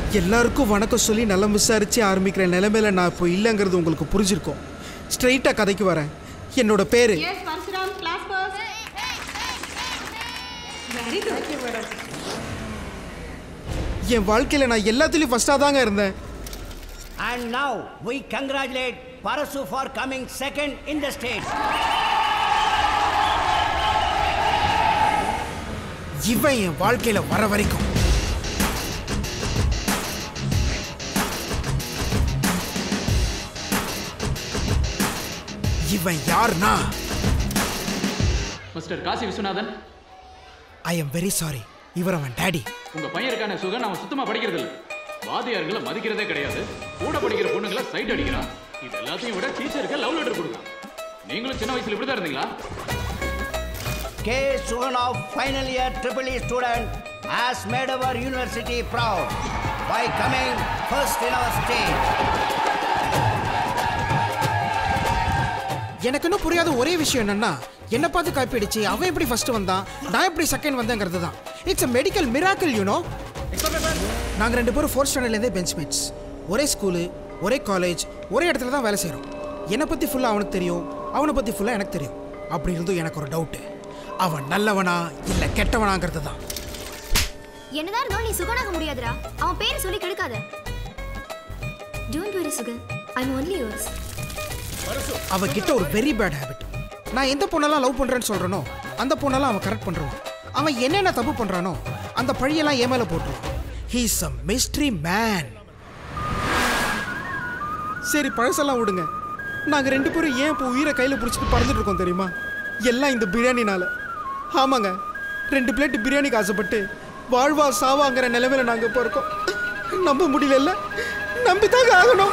எல்லாருக்கும் வணக்கம் சொல்லி நலம் விசாரிச்சு ஆரம்பிக்கிற நிலைமையில நான் இப்போ இல்லைங்கிறது உங்களுக்கு புரிஞ்சிருக்கும் ஸ்ட்ரைட்டாக கதைக்கு வரேன் என்னோட பேரு Yes, Parshuram, class first. Very good. Thank you, madam. என் வாழ்க்கையில் நான் எல்லாத்துலேயும் ஃபஸ்ட்டாக தாங்க இருந்தேன் And now we congratulate Parasu for coming second in the state. இவன் என் வாழ்க்கையில் வர வரைக்கும் இவன் யார்னா mister Kasi Viswanathan I am very sorry இவர் அவன் டேடி உங்க பையன் இருக்கான சுகன் அவன் சுத்தமா படிக்கிறது இல்ல வாதியாருங்களை மதிக்கிறதே கிடையாது கூட படிக்கிற பொண்ணுங்களை சைட் அடிக்கிறான் இது எல்லாத்தையும் விட டீச்சருக்கு லவ் லெட்டர் கொடுங்க நீங்களும் சின்ன வயசுல இப்படிதான் இருந்தீங்களா K. Suganov, final year triple E student, has made our university proud by coming first in our state. எனக்கு இன்னும் புரியாத ஒரே விஷயம் என்னன்னா என்ன பார்த்து காப்பி அடிச்சு அவன் எப்படி ஃபர்ஸ்ட் வந்தான் நான் எப்படி செகண்ட் வந்தேங்கிறது தான் it's a medical miracle you know நாங்க ரெண்டு பேரும் ஃபோர்த் ஸ்டாண்டர்ட்லேருந்தே பெஞ்ச்மேட்ஸ் ஒரே ஸ்கூலு ஒரே காலேஜ் ஒரே இடத்துல தான் வேலை செய்கிறோம் என்னை பற்றி ஃபுல்லாக அவனுக்கு தெரியும் அவனை பற்றி ஃபுல்லாக எனக்கு தெரியும் அப்படி இருந்தும் எனக்கு ஒரு டவுட்டு அவன் நல்லவனா இல்லை கெட்டவனாங்கிறது தான் என்னதான் இருந்தாலும் நீ சுகனாக முடியாதுடா அவன் பேரை சொல்லி கெடுக்காத don't worry Sugan I'm only yours அவகிட்ட ஒரு வெரி பேட் ஹேபிட் நான் எந்த பொண்ணெல்லாம் லவ் பண்றேன்னு சொல்றேனோ அந்த பொண்ணெல்லாம் அவன் கரெக்ட் பண்றான் அவன் என்னென்ன தப்பு பண்றானோ அந்த பழியெல்லாம் என் மேல போட்டுருவான் ஹீஸ் அ மிஸ்ட்ரி மேன் சரி பழசெல்லாம் விடுங்க நாங்க ரெண்டு பேரும் ஏன் இப்போ உயிரை கையில பிடிச்சிட்டு பறந்துட்டு இருக்கோம் தெரியுமா எல்லாம் இந்த பிரியாணினால ஆமாங்க ரெண்டு பிளேட் பிரியாணிக்கு ஆசைப்பட்டு வாழ்வா சாவாங்கிற நிலைமையில நாங்க இப்போ இருக்கோம் நம்ப முடியல நம்பித்தாங்க ஆகணும்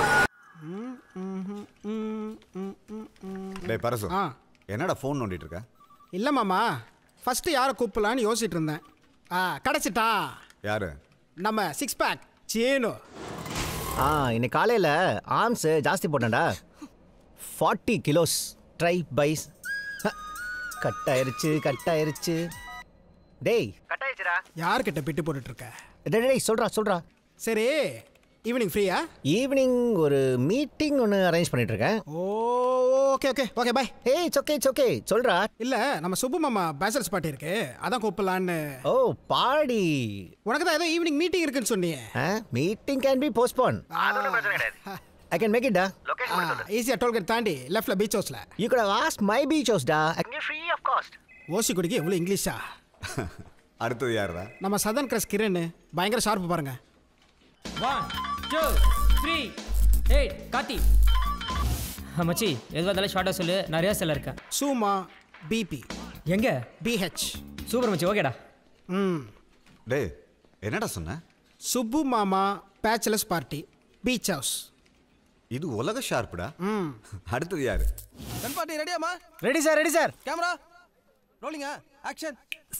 டேய் பரசு ஆ என்னடா ஃபோன் நோண்டிட்டு இருக்க இல்லை மாமா ஃபஸ்ட்டு யாரை கூப்பிடலான்னு யோசிச்சுட்டு இருந்தேன் ஆ கிடச்சிட்டா யாரு நம்ம சிக்ஸ் பேக் சேனு ஆ இன்னைக்கு காலையில் ஆர்ம்ஸு ஜாஸ்தி போட்டேன்டா ஃபார்ட்டி கிலோஸ் ட்ரை பைஸ் கட் ஆயிருச்சு கட் ஆயிருச்சு டேய் கட் ஆயிருச்சுடா யார்கிட்ட பிட்டு போட்டுட்டு இருக்க டேய் டேய் சொல்றா சொல்றா சரி ஈவினிங் ஃப்ரீயா ஈவினிங் ஒரு மீட்டிங் ஒன்று அரேஞ்ச் பண்ணிட்டு இருக்கேன் oh okay okay okay bye ஏய் இட்ஸ் ஓகே இட்ஸ் ஓகே சொல்றா இல்லை நம்ம சுப்பு மாமா பேச்சலர்ஸ் பார்ட்டி இருக்கு அதான் கூப்பிடலான்னு ஓ பாடி உனக்கு தான் ஏதோ ஈவினிங் மீட்டிங் இருக்குன்னு சொன்னியே meeting can be postpone I can make it டா ஈஸியாக டோல்கேட் தாண்டி லெஃப்ட்ல பீச் ஹவுஸில் you could ask my beach house டா ஃப்ரீ ஆஃப் காஸ்ட் ஓசி குடிக்க எவ்வளோ இங்கிலீஷா அடுத்தது யாருடா நம்ம சதன் கிரஸ் கிரண் பயங்கர ஷார்ப்பு பாருங்க one two three eight Karthi மச்சி எதுவாக இருந்தாலும் ஷார்ட்டாக சொல்லு நான் ரிஹர்சலில் இருக்கேன் சூமா பிபி எங்க பிஹெச் சூப்பர் மச்சி ஓகேடா ம் டேய் என்னடா சொன்ன சுப்பு மாமா பேச்சலர்ஸ் பார்ட்டி பீச் ஹவுஸ் இது உலக ஷார்ப்புடா ம் அடுத்தது யாரு கன் பார்ட்டி ரெடியாமா ready sir ready sir camera ரோலிங்கா ஆக்ஷன்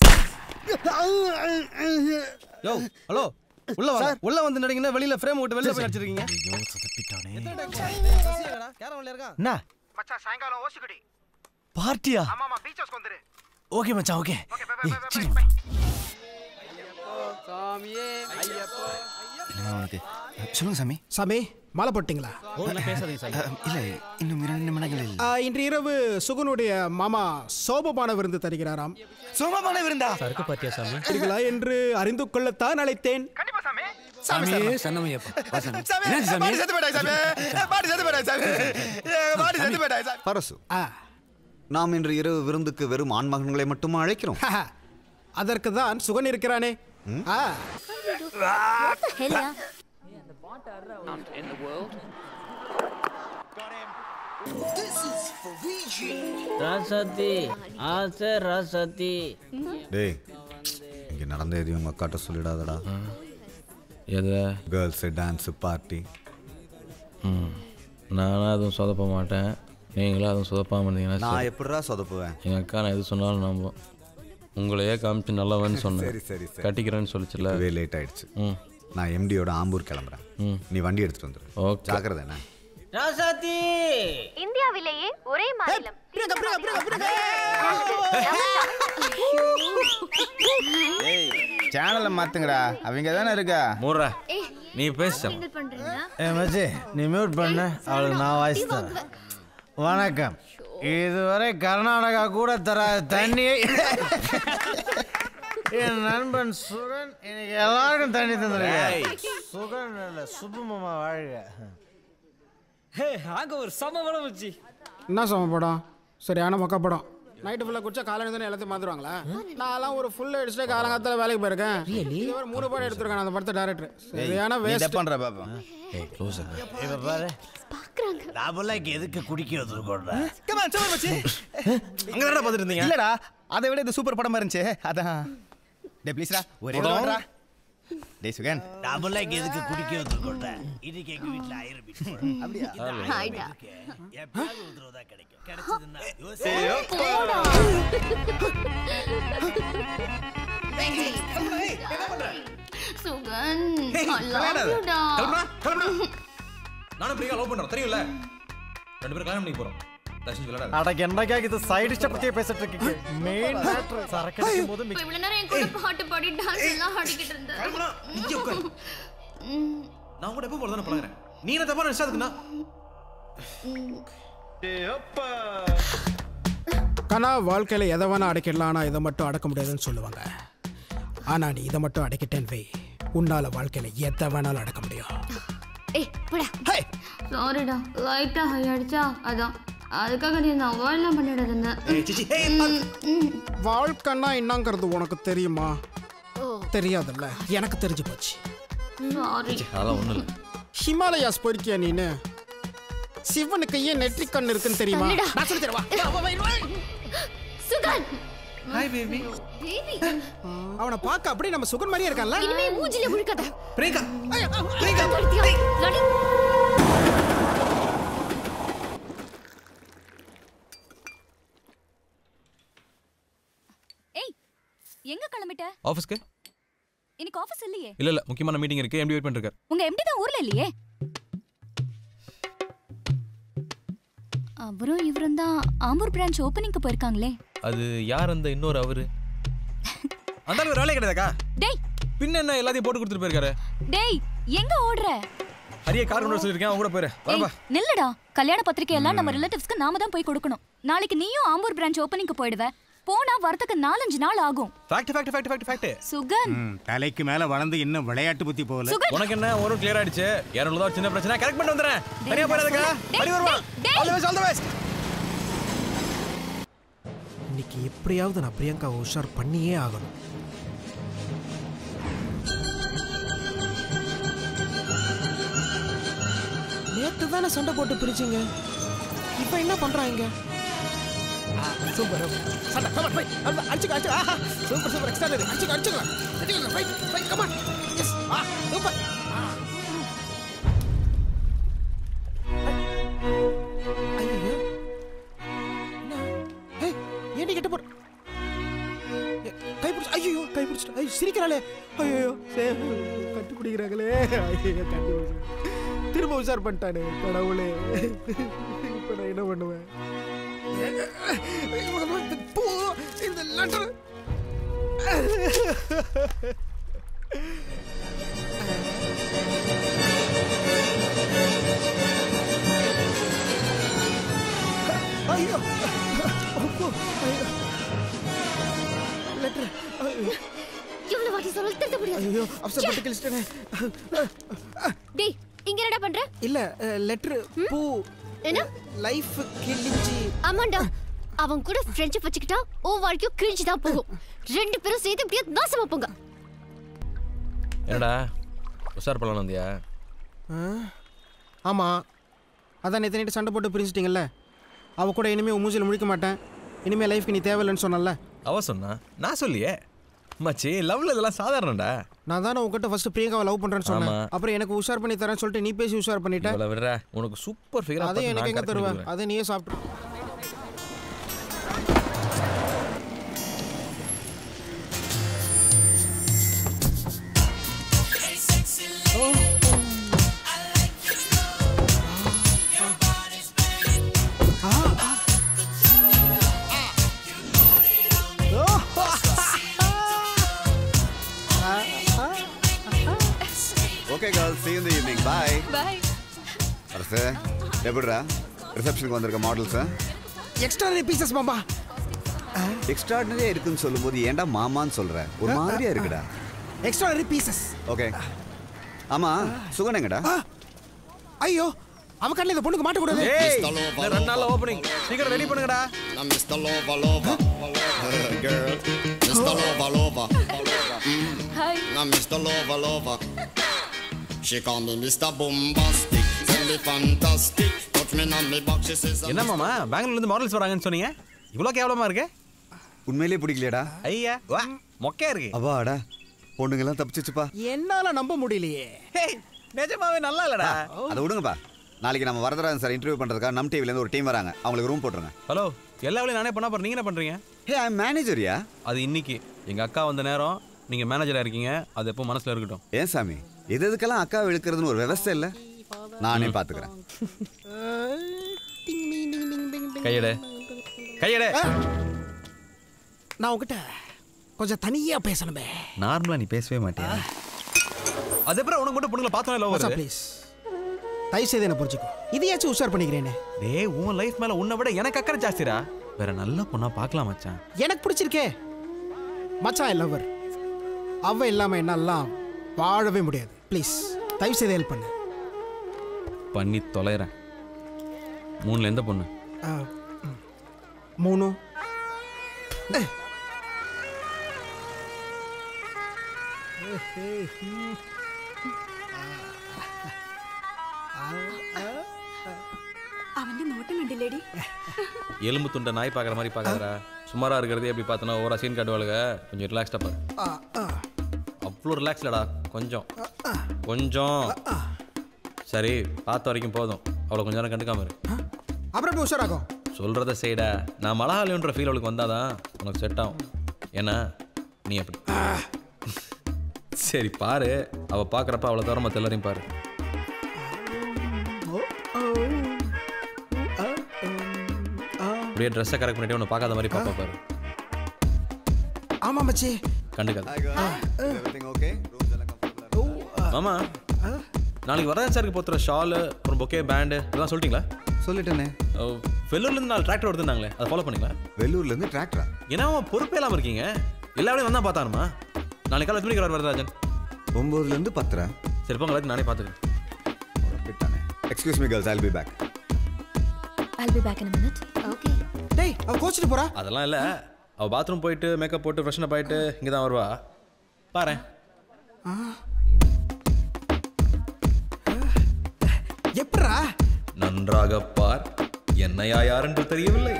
யோ ஹலோ உள்ள வா உள்ள வந்து நடிங்கன்னா வெளியில ஃப்ரேம் விட்டு வெளியில போய் நடிச்சிருக்கீங்க கேரவன்ல இருக்கா என்ன மச்சான் சாயங்காலம் ஓசி குடி பார்ட்டியா ஆமாமா பீச் ஹவுஸ் வந்துரு ஓகே மச்சான் ஓகே சாமியே ஐயப்போ உனக்கு சொல்லுங்க சாமி சாமி மாலை போட்டிங்களா பேசாதீங்க சார் இல்லை இன்னும் இரண்டு நிமிடங்கள் இல்லை ஆ, இன்று இரவு சுகுனுடைய மாமா சோபபான விருந்து தருகிறாராம் சோமமான விருந்தா சரக்கு பார்த்தியா சாமி இருக்கிறீர்களா என்று அறிந்து கொள்ளத்தான் அழைத்தேன் சாமி சன்னமையப்பா பாடி செத்து போயிட்டாய் சாமி பாடி செத்து போயிட்டாய் சாமி பாடி செத்து போயிட்டாய் சாமி பரசு ஆ, நாம் இன்று இரவு விருந்துக்கு வெறும் ஆண்மகன்களை மட்டுமா அழைக்கிறோம் அதற்கு தான் சுகன் இருக்கிறானே ஆ ஹெல்யா ராசத்தி ஆசை ராசத்தி டேய் இங்க நடந்த எதையும் உங்க அக்காட்ட சொல்லிடாதடா எதை கேர்ள்ஸு டான்ஸு பார்ட்டி நானும் அதுவும் சொதப்ப மாட்டேன் நீங்களும் அதுவும் சொதப்பாமல் இருந்தீங்கன்னா நான் சரி. எப்படிடா சொதப்புவேன் எங்கள் அக்கா நான் எது சொன்னாலும் நம்பும் உங்களையே காமிச்சு நல்லவன்னு சொன்னேன் சரி சரி சரி கட்டிக்கிறேன்னு சொல்லிச்சுல இதுவே லேட் ஆயிடுச்சு ம் நான் எம்டியோட ஆம்பூர் கிளம்புறேன் ம். நீ வண்டி எடுத்துட்டு வந்துரு ஓகே. ஜாக்கிரதை என்ன ராசாத்தி இந்தியாவிலேயே ஒரே மாநிலம் ஏய் சேனலை மாத்துங்கடா அவங்க தானே இருக்கா மூடுறா ஏய் நீ பேச கிண்டல் பண்றீங்க ஏ மச்சி நீ மியூட் பண்ண அவளுக்கு நான் வாய்ஸ் தரேன் வணக்கம் இதுவரை கர்நாடகா கூட தராத தண்ணியை என் நண்பன் சுகன் இன்னைக்கு எல்லாருக்கும் தண்ணி தந்துருக்கேன் சுகன் இல்ல சுபமாமா வாழ்க ஹே அங்க ஒரு சம படம் வச்சு என்ன சம படம் சரியான மொக்க படம் நைட்டு ஃபுல்லாக குடிச்சா காலையில் தானே எல்லாத்தையும் மாற்றுவாங்களா நான்லாம் ஒரு ஃபுல் அடிச்சுட்டு காலங்காலத்தில் வேலைக்கு போயிருக்கேன் இது ஒரு மூணு படம் எடுத்திருக்கேன் அந்த படத்தை டேரக்டர் சரியான வேஸ்ட் பண்ற பாப்பா ஏய் க்ளோஸ் இப்ப பாரு நாமெல்லாம் எதுக்கு குடிக்க வந்துருக்கோம்டா கமான் சொல்ல மச்சி அங்க தானடா பார்த்துட்டு இருந்தீங்க இல்லடா அதை விட இது சூப்பர் படமா இருந்துச்சு அதான் டே ப்ளீஸ்டா ஒரே படம்? ஒன்றா டேய் சுகன் நாமெல்லாம் எதுக்கு குடிக்க வந்துருக்கோம்டா இன்னைக்கு எங்க வீட்டுல ஆயிரம் பீஸ் போடுறோம். அப்படியா ஆயிடா. எப்பயாவது ஒரு தடவை தான் கிடைக்கும் கிடைச்சதுன்னா போடா. சுகன் I love you டா. கிளம்புடா கிளம்புடா நானும் பிரியா லவ் பண்றோம் தெரியும்ல ரெண்டு பேரும் கல்யாணம் பண்ணி போறோம் தர்ஷன் விளையாடாத அட என்னக்கா இது சைடு டிஷ் பத்தியே பேசிட்டு இருக்கீங்க மெயின் மேட்டர் சரக்கு அடிக்கும் போது இப்ப இவ்வளவு நேரம் என் கூட பாட்டு பாடி டான்ஸ் எல்லாம் ஆடிக்கிட்டு இருந்தேன் இங்க உட்காரு. நான் கூட எப்போ போல தானே பழகுறேன் நீ என்ன தப்பா நினைச்சா அதுக்குன்னா கனா வாழ்க்கையில் எதை வேணா அடைக்கிடலாம் ஆனால் இதை மட்டும் அடக்க முடியாதுன்னு சொல்லுவாங்க ஆனால் நீ இதை மட்டும் அடைக்கிட்டேன்னு வை உன்னால வாழ்க்கையில் எதை வேணாலும் அடக்க முடியும் ஏய் போடா சாரிடா லைட்டா ஹை அடிச்சா அதான் அதுக்காக நீ நான் அவாய்ட்லாம் பண்ணிடாத இருந்தேன் வாழ்க்கைன்னா என்னங்கிறது உனக்கு தெரியுமா தெரியாதுல்ல எனக்கு தெரிஞ்சு போச்சு சாரி அதெல்லாம் ஒண்ணும் இல்லை ஹிமாலயாஸ் போயிருக்கியா நீனு சிவனுக்கு ஏன் நெற்றிக் கண் இருக்குன்னு தெரியுமா தள்ளுடா. நான் சொல்லி தரவா சுகன் ஹாய் பேபி பேபி அவனை பார்க்க அப்படியே நம்ம சுகன் மாதிரியே இருக்கான்ல இனிமே மூஞ்சில முழுக்காத பிரியங்கா ரெடி ஏய் எங்க கிளம்பிட்ட ஆஃபீஸ்க்கு இன்னைக்கு ஆபீஸ் இல்லையே இல்ல இல்ல முக்கியமான மீட்டிங் இருக்கு எம்டி வெயிட் பண்ணிருக்காரு உங்க எம்டி தான் ஊர்ல இல்லையே அவரும் இவரும் தான் ஆம்பூர் பிரான்ச் ஓப்பனிங்க்கு போயிருக்காங்களே அது யார் அந்த இன்னொரு அவரு அந்த ஆளு வேற வேலையே கிடையாதுக்கா டேய் பின்ன என்ன எல்லாத்தையும் போட்டு கொடுத்துட்டு போயிருக்காரு டேய் எங்க ஓடுற ஹரிய கார் கொண்டு வர சொல்லியிருக்கேன் அவங்க கூட போயிரு வரப்பா ஏய், நில்லுடா கல்யாண பத்திரிக்கை எல்லாம் நம்ம ரிலேட்டிவ்ஸ்க்கு நாம தான் போய் கொடுக்கணும் நாளைக்கு நீயும் ஆம்பூர் பிரான்ச் ஓப்பனிங்க்கு போயிடுவ போனா வரதுக்கு நாலஞ்சு நாள் ஆகும் fact fact fact fact fact Sugan தலைக்கு மேல வளர்ந்து இன்னும் விளையாட்டு புத்தி போகல சுகன். உனக்கு என்ன ஒரு கிளியர் ஆயிடுச்சு இரநூறு தான் சின்ன பிரச்சனை கரெக்ட் பண்ணி வந்துறேன் தனியா போயிடாதக்கா டேய், அடி வருவா டேய், all the best all the best இன்னைக்கு எப்படியாவது நான் பிரியங்காவை உஷார் பண்ணியே ஆகணும் நேற்று தானே சண்டை போட்டு பிரிச்சிங்க இப்போ என்ன பண்றாங்க சூப்பர் சண்டை கமான் ஃபைட் அடிச்சுக்க அடிச்சுக்க ஆஹா சூப்பர் சூப்பர் எக்ஸ்ட்ரா அடிச்சுக்க அடிச்சுக்க அடிச்சுக்க ஃபைட் ஃபைட் கமான் எஸ் ஆ சூப்பர் ஐயோ ஏய் ஏன்டி கெட்ட போற ஏ, கை பிடிச்சு ஐயோ கை பிடிச்சிட்டு ஐயோ சிரிக்கிறாளே ஐயோ கட்டு பிடிக்கிறாங்களே ஐயோ கட்டு பிடிச்சு திரும்ப உஷார் பண்ணிட்டானே கடவுளே இப்போ நான் என்ன பண்ணுவேன் இந்த பூ இந்த லெட்டர் ஐயோ அப்போ, ஐயோ லெட்டர் இவ்வளவு வாட்டி சொல்ல திருத்த முடியாது ஐயோ அப்சர் பட்டு கிழிச்சிட்டேனே டேய் இங்க என்னடா பண்ற இல்ல லெட்டர் பூ என்ன லைஃப் கிழிஞ்சி ஆமாண்டா அவன் கூட ஃப்ரெண்ட்ஷிப் வச்சுக்கிட்டா ஓ வாழ்க்கையும் கிழிஞ்சு தான் போகும் ரெண்டு பேரும் சேர்த்து இப்படியே நாசமா போங்க என்னடா உஷார் பண்ணலாம் வந்தியா ஆ? ஆமா அதான் நேற்று நைட்டு சண்டை போட்டு பிரிஞ்சிட்டிங்கல்ல அவ கூட இனிமே உன் மூஞ்சில முழிக்க மாட்டேன் இனிமே லைஃப்க்கு நீ தேவையில்லைன்னு சொன்னல அவ சொன்னா நான் சொல்லியே மச்சி லவ்ல இதெல்லாம் சாதாரணடா நான் தானே உங்ககிட்ட ஃபர்ஸ்ட் பிரியங்காவை லவ் பண்றேன்னு சொன்னேன் ஆமா. அப்புறம் எனக்கு உஷார் பண்ணி தரேன்னு சொல்லிட்டு நீ பேசி உஷார் பண்ணிட்ட இவ்வளவு விடுற உனக்கு சூப்பர் ஃபிகர் அதையும் எனக்கு எங்க தருவேன் அதை நீயே சாப்பிட்டு okay okay girls see you in the evening bye bye Arasu எப்படிடா ரிசப்ஷனுக்கு வந்திருக்க மாடல்ஸ் எக்ஸ்ட்ரா பீசஸ் மாமா எக்ஸ்ட்ராடினரியா இருக்குன்னு சொல்லும்போது ஏன்டா மாமான்னு சொல்ற ஒரு மாதிரியா இருக்குடா எக்ஸ்ட்ரா பீசஸ் ஓகே ஆமா சுகன் எங்கடா ஐயோ அவ கண்ணில் இந்த பொண்ணுக்கு மாட்டக்கூடாது ஏய் இந்த ரெண்டு நாள்ல ஓப்பனிங் சீக்கிரம் ரெடி பண்ணுங்கடா I'm Mr. Lover Lover. Girl, Mr. Lover Lover. Hi. I'm Mr. Lover Lover. She call me Mr. Bombastic. Tell me fantastic. Touch me on me back. She says I'm என்ன மாமா பெங்களூர்ல இருந்து models வராங்கன்னு சொன்னீங்க இவ்வளோ கேவலமா இருக்கு உண்மையிலேயே பிடிக்கலையாடா ஐயா வா மொக்கையா இருக்கு அவாடா பொண்ணுங்கெல்லாம் தப்பிச்சிச்சுப்பா என்னால நம்ப முடியலையே நிஜமாவே நல்லா இல்லடா அதை விடுங்கப்பா நாளைக்கு நம்ம வரதராஜன் சார் இன்டர்வியூ பண்றதுக்காக நம் டிவில இருந்து ஒரு டீம் வராங்க அவங்களுக்கு ரூம் போட்டுருங்க ஹலோ எல்லா வேலையும் நானே பண்ணா அப்புறம் நீங்க என்ன பண்றீங்க ஹே ஐ மேனேஜரியா அது இன்னைக்கு எங்க அக்கா வந்த நேரம் நீங்க மேனேஜரா இருக்கீங்க அது எப்போ மனசுல இருக்கட்டும் ஏன் சாமி எது எதுக்கெல்லாம் அக்கா இழுக்கிறதுன்னு ஒரு விவசாய இல்ல நானே பாத்துக்கிறேன் கையெடு கையெடு நான் உங்ககிட்ட கொஞ்சம் தனியா பேசணுமே நார்மலா நீ பேசவே மாட்டியா அது அப்புறம் உனக்கு மட்டும் பொண்ணுங்களை பார்த்தோம் லவ் வருது ப்ளீஸ் தயவு செய்து என்ன புரிஞ்சுக்கோ இதையாச்சும் உஷார் பண்ணிக்கிறேனே டேய் உன் லைஃப் மேல உன்னை விட எனக்கு அக்கறை ஜாஸ்திடா வேற நல்ல பொண்ணா பார்க்கலாம் மச்சான் எனக்கு பிடிச்சிருக்கே மச்சான் லவ்வர் அவ இல்லாம என்னாலாம் வாழவே முடியாது ப்ளீஸ் தயவு செய்து ஹெல்ப் பண்ணு பண்ணி தொலைறேன் மூணுல எந்த பொண்ணு ஆ, ம். மூணு ஏய். അവന്റെ നോട്ടം കണ്ടില്ലേടി எலும்பு துண்டை நாய் பார்க்குற மாதிரி பார்க்காதடா சுமாரா இருக்கிறதே எப்படி பார்த்தனா ஓரா சீன் காட்டுவாளுங்க கொஞ்சம் ரிலாக்ஸ்டா பாரு ஆ, ஆ. அவ்வளோ ரிலாக்ஸ் இல்லடா கொஞ்சம் கொஞ்சம் சரி பார்த்த வரைக்கும் போதும் அவ்வளோ கொஞ்ச நேரம் கண்டுக்காம இரு அப்புறம் எப்படி உஷாராகும் சொல்கிறத செய்டா நான் மலஹாலின்ற ஃபீல் அவளுக்கு வந்தாதான் உனக்கு செட் ஆகும் ஏன்னா நீ அப்படி சரி பாரு அவள் பார்க்குறப்ப அவளை தவிர மற்ற எல்லாரையும் பாரு அப்படியே ட்ரெஸ்ஸை கரெக்ட் பண்ணிட்டு உன்னை பார்க்காத மாதிரி பாப்பா பாரு ஆமா மச்சி கண்டுக்காது எவ்ரிதிங் ஓகே ஆமா நாளைக்கு வரதன் சாருக்கு போத்துற ஷாலு அப்புறம் பொக்கே பேண்டு இதெல்லாம் சொல்லிட்டீங்களா சொல்லிட்டேனே வெள்ளூர்ல இருந்து நாலு டிராக்டர் வருதுனாங்களே அதை ஃபாலோ பண்ணீங்களா வெள்ளூர்ல இருந்து டிராக்டரா ஏன்னா அவன் பொறுப்பே இல்லாம இருக்கீங்க எல்லா வேலையும் வந்தா பார்த்தானுமா நாளைக்கு காலை எத்தனை மணிக்கு வர வரதராஜன் ஒன்பதுல இருந்து பத்தரை சரி போங்க எல்லாத்தையும் நானே பார்த்துக்கிறேன் excuse me girls I'll be back I'll be back in a minute. Okay. டேய் அவ கோச்சிட்டு போறா அதெல்லாம் இல்ல அவ பாத்ரூம் போயிட்டு மேக்கப் போட்டு ஃப்ரெஷ்னப் ஆயிட்டு இங்க தான் வருவா பாரு எப்படா நன்றாக பார் என்னையா யார் என்று தெரியவில்லை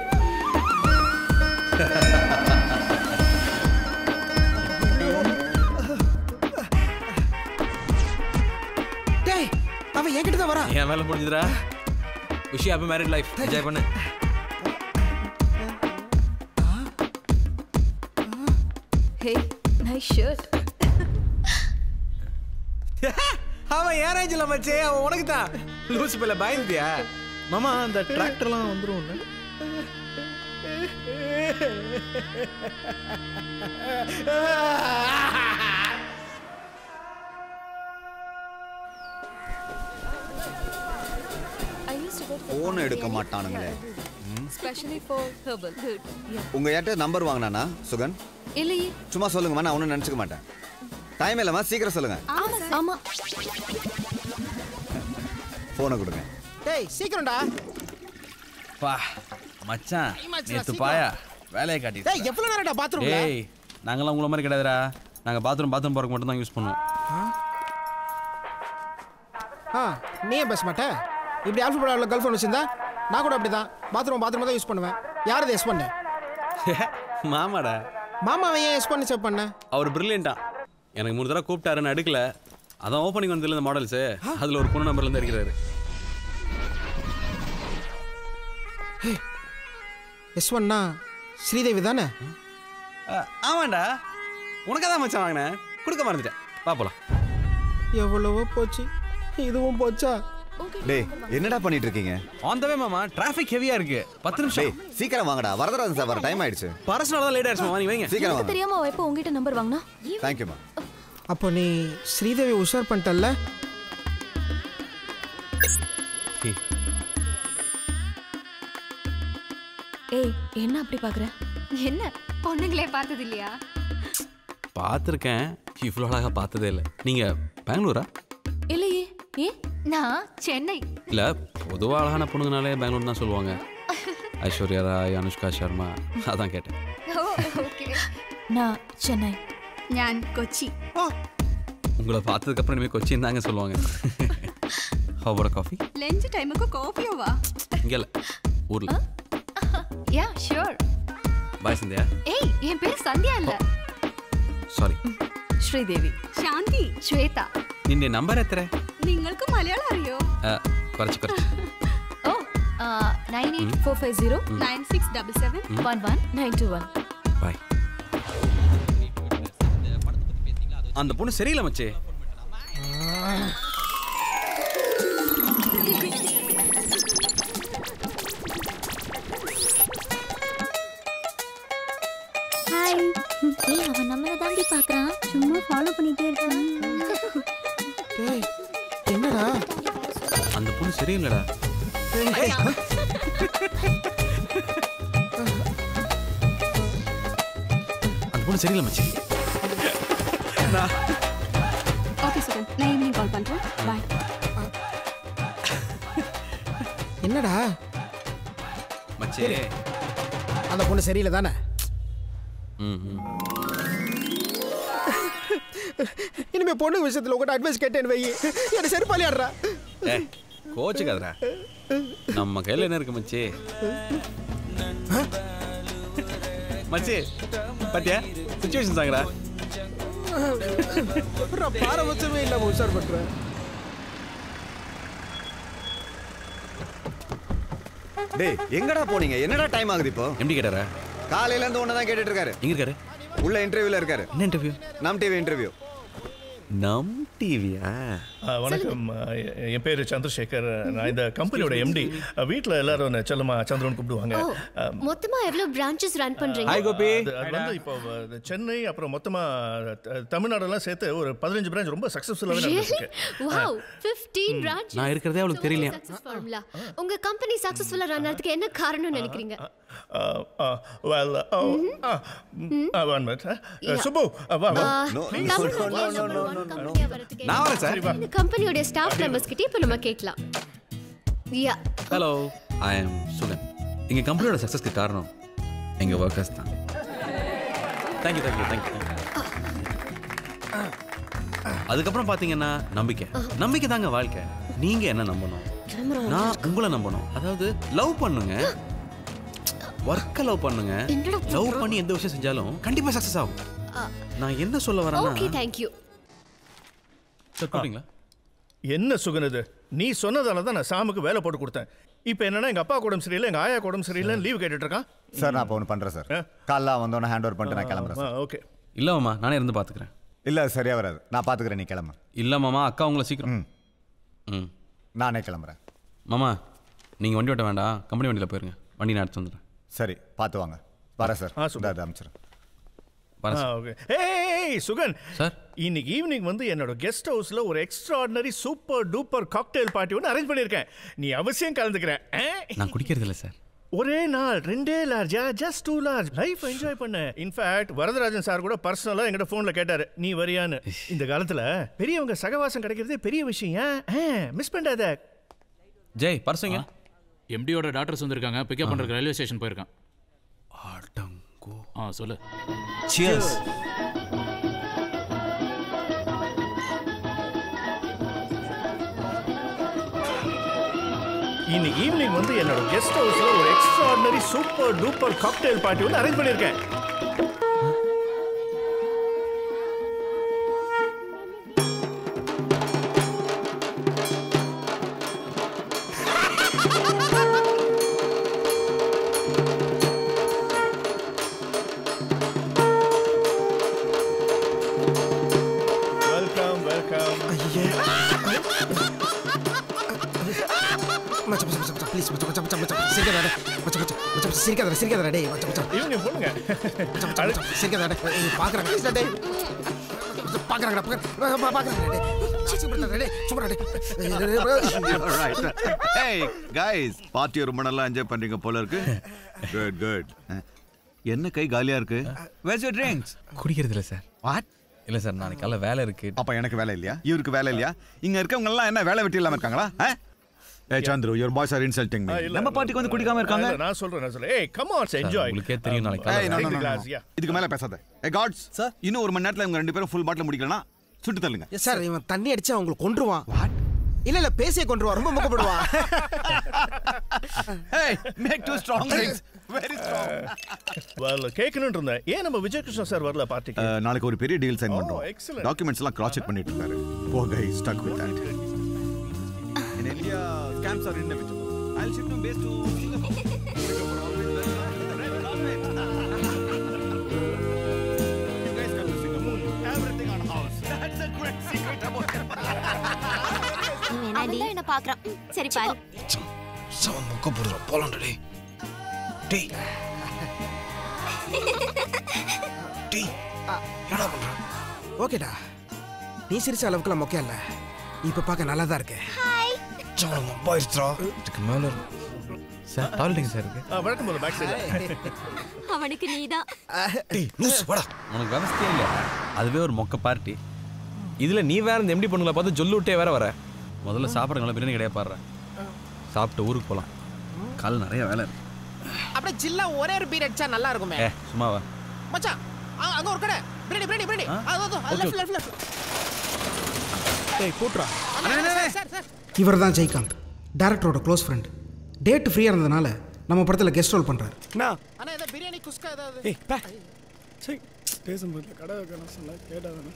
டேய் அவ என்கிட்ட தான் வரா என் வேலை முடிஞ்சுதுடா விஷயம் ஹாப்பி மேரிட் லைஃப் என்ஜாய் பண்ணு Hey, nice shirt. அவன் ஏன் ரேஞ்சில் மச்சே அவன் உனக்கு தான் லூசு பிள்ளை பயந்துட்டியா மாமா அந்த டிராக்டர்லாம் வந்துரும் I used to go to phone எடுக்க மாட்டானுங்களே especially for herbal. Good. Yeah. உங்க யார்ட்ட நம்பர் வாங்கினானா சுகன் இல்லையே சும்மா சொல்லுங்கம்மா நான் ஒன்றும் நினச்சிக்க மாட்டேன் டைம் இல்லைம்மா சீக்கிரம் சொல்லுங்க ஆமா ஆமா ஃபோனை கொடுங்க டேய் சீக்கிரம்டா பா மச்சான் ஆச்சுடா, நேத்து சீக்கிரம். பாயா வேலையை காட்டி டேய் எவ்வளவு நேரம்டா பாத்ரூம்ல ஏய் நாங்களாம் உங்களை மாதிரி கிடையாதுடா நாங்க பாத்ரூம் பாத்ரூம் போறதுக்கு மட்டும் தான் யூஸ் பண்ணுவோம் ஆ நீ ஏன் பேச மாட்ட இப்படி ஆல்ஃபபெட் கேர்ள் ஃபோன் வச்சிருந்தா நான் கூட அப்படிதான் பாத்ரூம் பாத்ரூம் தான் யூஸ் பண்ணுவேன் யார் இதை எஸ் பண்ணு மாமாடா மாமா அவன் ஏன் எஸ் பண்ணி செக் பண்ண அவர் பிரில்லியண்டா எனக்கு மூணு தடவை கூப்பிட்டாரு நான் எடுக்கல அதான் ஓப்பனிங் வந்ததுல இந்த மாடல்ஸ் அதுல ஒரு பொண்ணு நம்பர்ல இருந்து இருக்கிறாரு எஸ் ஒன்னா ஸ்ரீதேவி தானே ஆமாண்டா உனக்கு தான் மச்சான் வாங்கினேன் கொடுக்க மறந்துட்டேன் வா போலாம் எவ்வளவோ போச்சு இதுவும் போச்சா டேய் என்னடா பண்ணிட்டு இருக்கீங்க ஆன் த வே மாமா டிராஃபிக் ஹெவியா இருக்கு பத்து நிமிஷம் டேய் சீக்கிரம் வாங்கடா வரதராஜன் சார் வர டைம் ஆயிடுச்சு பர்சனல் தான் லேட் ஆயிடுச்சு மாமா நீ வைங்க சீக்கிரம் எனக்கு வாங்க தெரியாம அவ எப்போ உங்ககிட்ட நம்பர் வாங்கினா தேங்க்யூம்மா அப்போ நீ ஸ்ரீதேவி உஷார் பண்ணிட்டல்ல ஏய் என்ன அப்படி பாக்குற என்ன பொண்ணுங்களே பார்த்தது இல்லையா பார்த்துருக்கேன் இவ்வளோ அழகாக பார்த்ததே இல்லை நீங்கள் பெங்களூரா இல்லையே ஏன் நான் சென்னை இல்லை பொதுவாக அழகான பொண்ணுங்கனாலே பெங்களூர் தான் சொல்லுவாங்க ஐஸ்வர்யா ராய் அனுஷ்கா சர்மா அதான் கேட்டேன் ஓகே நான் சென்னை ഞാൻ കൊച്ചി உங்களை பார்த்ததுக்கப்புறம் இனிமேல் கொச்சின் தாங்க சொல்லுவாங்க ஹோபோட காஃபி ലഞ്ച് ടൈമൊക്കെ കോഫിയോ വാ இங்கே இல்லை ஊரில் യാ ഷുവർ பாய் சந்தியா ഏയ് എൻ പേര് സന്ധ്യ അല്ല சாரி ശ്രീദേവി ശാന്തി ശ്വേത നിന്റെ നമ്പർ എത്ര നിങ്ങൾക്ക് മലയാളം അറിയോ കുറച്ച് കുറച്ച് oh nine eight four five zero nine six double seven one one nine two one bye அந்த பொண்ணு சரியில்லை மச்சே ஹாய் ஏய் அவன் நம்மளை தாண்டி பார்க்கறான் சும்மா ஃபாலோ பண்ணிட்டே இருக்கான் என்னடா அந்த பொண்ணு சரியில்லைடா அந்த பொண்ணு சரியில்லை மச்சி ஓகே சார் நான் ஈவினிங் கால் பண்றேன் பாய் என்னடா மச்சே அந்த பொண்ணு சரியில்லை தானே ம் ம் இனிமே பொண்ணு விஷயத்துல உங்கள்கிட்ட அட்வைஸ் கேட்டேன்னு வை என்ன செருப்பாளி ஆடுறா ஏ கோச்சுக்காதடா நம்ம கையில் என்ன இருக்கு மச்சி மச்சி பாத்தியா சுச்சுவேஷன் சாங்கடா பாரபட்சமே இல்லாம உஷார் பண்றேன் டேய் எங்கடா போனீங்க என்னடா டைம் ஆகுது இப்போ எப்படி கேட்டாரா காலையில இருந்து ஒண்ணு தான் கேட்டுட்டு இருக்காரு எங்க இருக்காரு உள்ள இன்டர்வியூல இருக்காரு என்ன இன்டர்வியூ நம் டிவி இன்டர்வியூ நம் டிவியா ஆ, வணக்கம் ஆ, என் பேர் சந்திரசேகர் நான் இந்த கம்பெனியோட எம்டி வீட்டில் எல்லாரும் என்னை செல்லமா சந்திரன் கூப்பிடுவாங்க ஆ, மொத்தமா எவ்வளவு பிரான்ச்சஸ் ரன் பண்றீங்க ஹாய் கோபி அது அது வந்து இப்போ அது சென்னை அப்புறம் மொத்தமா த- தமிழ்நாடெல்லாம் சேர்த்து ஒரு பதினஞ்சு பிரான்ச் ரொம்ப சக்ஸஸ்ஃபுல்லாகவே நடந்துருக்கு வாவ் 15 பிரான்ச் நான் இருக்கிறதே அவளுக்கு தெரியலையா சக்சஸ் ஃபார்முலா உங்க கம்பெனி சக்சஸ்ஃபுல்லா ரன் ஆகிறதுக்கு என்ன காரணம்னு நினைக்கிறீங்க வெல் ஒன் மினிட் சுப்பு ஆ, வா வா ஆ, தமிழ்நாட்டுல number one company-ஆ வரதுக்கு நான் வரேன் சார் இந்த கம்பெனியோட ஸ்டாஃப் மெம்பர்ஸ் கிட்ட இப்போ நம்ம கேட்கலாம் yeah hello I am Sugan எங்கள் கம்பெனியோட சக்ஸஸ்க்கு காரணம் எங்கள் ஒர்க்கர்ஸ் தான் தேங்க்யூ தேங்க்யூ தேங்க்யூ அதுக்கப்புறம் பார்த்தீங்கன்னா நம்பிக்கை நம்பிக்கை தாங்க வாழ்க்கை நீங்கள் என்ன நம்பணும் நான் உங்களை நம்பணும் அதாவது லவ் பண்ணுங்க ஒர்க்கை லவ் பண்ணுங்க என்னடா லவ் பண்ணி எந்த விஷயம் செஞ்சாலும் கண்டிப்பாக சக்ஸஸ் ஆகும் நான் என்ன சொல்ல ஓகே வரேன்னா தேங்க் யூ சார் கூப்பிட்டீங்களா என்ன சுகன் இது நீ சொன்னதால தான் நான் சாமுக்கு வேலை போட்டு கொடுத்தேன் இப்போ என்னன்னா எங்க அப்பா உடம்பு சரியில்லை எங்க ஆயா உடம்பு சரியில்லை லீவ் கேட்டுட்டு இருக்கான் சார் நான் இப்போ ஒன்று பண்ணுறேன் சார் காலைல வந்தோடனே ஹேண்ட் ஓவர் பண்ணிட்டு நான் கிளம்புறேன் சார் ஓகே இல்லை மாமா நானே இருந்து பார்த்துக்கிறேன் இல்லை சரியா வராது நான் பார்த்துக்கிறேன் நீ கிளம்பு இல்லை மாமா அக்கா உங்களை சீக்கிரம் ம் நானே கிளம்புறேன் மாமா நீங்கள் வண்டி ஓட்ட வேண்டாம் கம்பெனி வண்டியில் போயிருங்க வண்டி நான் எடுத்து வந்துடுறேன் சரி பார்த்து வாங்க வரேன் சார் ஆ, super. அதை அனுப்பிச்சிடுறேன் வரேன் ஆ, சார். ஓகே ஏய் சுகன் சார் இன்னைக்கு ஈவினிங் வந்து என்னோட கெஸ்ட் ஹவுஸ்ல ஒரு extraordinary super duper cocktail party ஒன்று அரேஞ்ச் பண்ணியிருக்கேன் நீ அவசியம் கலந்துக்கிறேன் நான் குடிக்கிறது இல்லை சார் ஒரே நாள் ரெண்டே லார்ஜா just two large life enjoy பண்ண இன்ஃபேக்ட் வரதராஜன் சார் கூட பர்சனலாக எங்கிட்ட ஃபோனில் கேட்டாரு நீ வரியான்னு இந்த காலத்தில் பெரியவங்க சகவாசம் கிடைக்கிறதே பெரிய விஷயம் மிஸ் பண்ணாத ஜெய் பர்சுங்க எம்டியோட டாக்டர்ஸ் வந்திருக்காங்க பிக்கப் பண்ணுறதுக்கு ரயில்வே ஸ்டேஷன் போயிருக்கான் ஆ சொல்லு Cheers. இன்னைக்கு ஈவினிங் வந்து என்னோட கெஸ்ட் ஹவுஸ்ல ஒரு extraordinary super duper cocktail party ஒன்று அரேஞ்ச் பண்ணியிருக்கேன் வெல்கம் வெல்கம் மச்சான் மச்சான் மச்சான் ப்ளீஸ் மச்சான் மச்சான் மச்சான் மச்சான் சிரிக்காதடா மச்சான் மச்சான் மச்சான் சிரிக்காதடா சிரிக்காதடா டேய் மச்சான் மச்சான் இவங்க பொண்ணுங்க மச்சான் மச்சான் மச்சான் சிரிக்காதடா ஏய் பாக்குறாங்க டேய் பாக்குறாங்கடா பாக்குறாங்க பாக்குறாங்கடா டேய் Hey, guys, பார்ட்டியை ரொம்ப நல்லா என்ஜாய் பண்றீங்க போல இருக்கு குட் குட் என்ன கை காலியா இருக்கு Where's your drinks? குடிக்கிறது இல்லை சார் வாட் இல்லை சார் நாளைக்கு காலைல வேலை இருக்கு அப்ப எனக்கு வேலை இல்லையா இவருக்கு வேலை இல்லையா இங்க இருக்கவங்க எல்லாம் என்ன வேலை வெட்டி இல்லாம இருக்காங்களா ஏ Chandru your boys are insulting me இல்ல. நம்ம பார்ட்டிக்கு வந்து குடிக்காம இருக்காங்க இல்ல, நான் சொல்றேன் நான் சொல்றேன் ஏய் கம் ஆன் என்ஜாய் உங்களுக்கே தெரியும் நாளைக்கு ஏய், no, no, no, no. glass, yeah. இதுக்கு மேல பேசாத ஏ காட்ஸ் சார் இன்னும் ஒரு மணி நேரத்துல இவங்க ரெண்டு பேரும் ஃபுல் பாட்டில் முடிக்கலனா சுட்டு தள்ளுங்க சார் இவன் தண்ணி அடிச்சா அவங்களை கொன்றுவான் இல்ல இல்ல பேசிய கொன்றுவான் ரொம்ப முகப்படுவான் ஏய் make two strong drinks very strong well கேட்கணும்னு இருந்தேன் ஏன் நம்ம விஜய் கிருஷ்ணா சார் வரல பார்ட்டிக்கு நாளைக்கு ஒரு பெரிய டீல் சைன் Oh, பண்றோம் excellent. டாக்குமெண்ட்ஸ் எல்லாம் கிராஸ் செக் பண்ணிட்டு இருக்காரு போ கை stuck with that In India, scams are inevitable. I'll shift him base to Singapore. Singapore always well. Red carpet. You guys come to Singapore. Everything on house. That's a great secret about அவன் என்ன பாக்குறான் ம், சரி பாரு seven மொக்க போடுறா போலாம்டா டேய் டேய் டேய் என்னடா பண்ற ஓகேடா நீ சிரிச்ச அளவுக்குலாம் மொக்கையா இல்ல இப்ப பார்க்க நல்லா தான் இருக்கு சவன் மொப்பாயிருச்சுடா இதுக்கு மேல சார் டாய்லெட்டுங்க சார் இருக்கு ஆ, வழக்கம் போல பேக் சைடு அவனுக்கு நீதான் டேய் லூஸ் வாடா உனக்கு விவசாயம் இல்லையா அதுவே ஒரு மொக்க பார்ட்டி இதில் நீ வேற இந்த எம்டி பொண்ணுங்களை பார்த்து சொல்லு விட்டே வேற வர முதல்ல சாப்பிடுங்களா பிரியாணி கிடையாது பாடுறேன் சாப்பிட்டு ஊருக்கு போகலாம் கால் நிறைய வேலை இருக்கு அப்படியே ஜில்லா ஒரே ஒரு பீர் அடிச்சா நல்லா இருக்குமே ஏ சும்மாவா மச்சான் அ- அங்க ஒரு கடை பிரியாணி பிரியாணி பிரியாணி அது அது Okay, left okay. Left left டேய் போட்றா இவர் தான் ஜெயகாந்த் டேரக்டரோட க்ளோஸ் ஃப்ரெண்ட் டேட் ஃப்ரீயா இருந்ததுனால நம்ம படத்துல கெஸ்ட் ரோல் பண்றாரு அண்ணா ஏதாவது பிரியாணி குஸ்கா ஏதாவது ஏய் பே சரி பேசும்போது கடை வைக்கணும் சொல்ல கேட்டாதானே